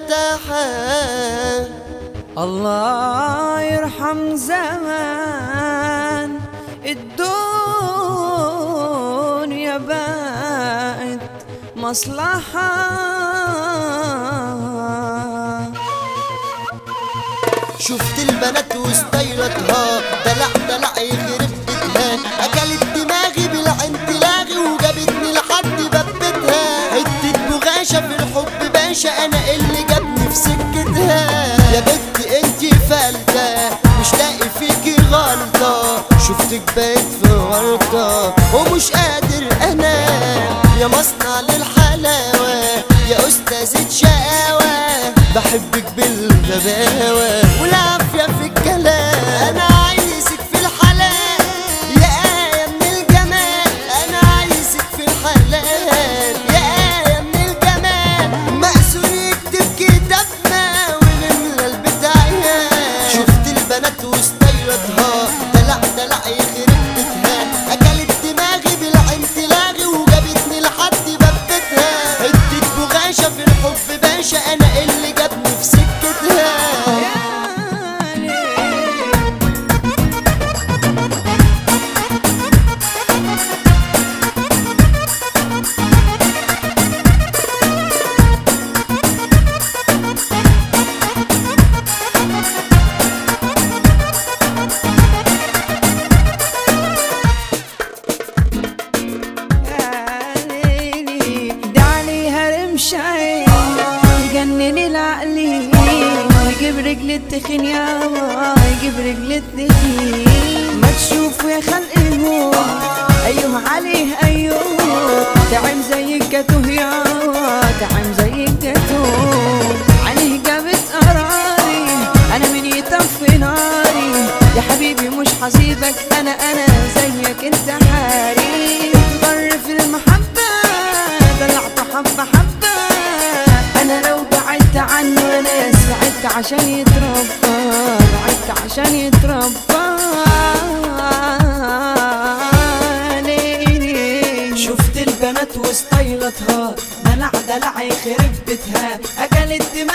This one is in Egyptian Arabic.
مرتاحة الله يرحم زمان الدنيا بقت مصلحة شفت البنات وستايلتها دلع دلع يخرب بيتها اكلت دماغي بالعين تلاغي وجابتني لحد باب بيتها حتة بغاشة في الحب باشا انا اللي جابني في سكتها يا بنت انتي فلتة مش لاقي فيكي غلطة شفتك بقيت في ورطة ومش قادر انام يا مصنع للحلاوة يا استاذة شقاوة بحبك بالغباوة والعافية في الكلام أنا عايزك في الحلال يا آية من الجمال أنا عايزك في الحلال يا آية من الجمال مأسور يكتب كتابنا ونملى البيت عيال شفت البنات وستايلتها دلع دلع يخرب بيتها أكلت دماغي بالعين تلاغي وجابتني لحد باب بيتها حتة بغاشة في الحب باشا أنا اللي جابني في سكتها يا ليل ليلي دعني هرم شاي يجنن العقلي يجيب رجل التخين يا يجيب رجل التخين ما تشوفوا يا خلق الموت ايوه عليه ايوه تعم زي الجاتوه يا تعم زي الجاتوه عليه جابت قراري انا من يطفي ناري يا حبيبي مش حسيبك انا انا زيك انت حاري ضر في المحبة دلعت حبة حبة انا لو بعدت عنه انا سعدت عشان يتربى بعدت عشان يتربى ليلي شفت البنات وستايلتها دلع دلع يخرب بيتها اكلت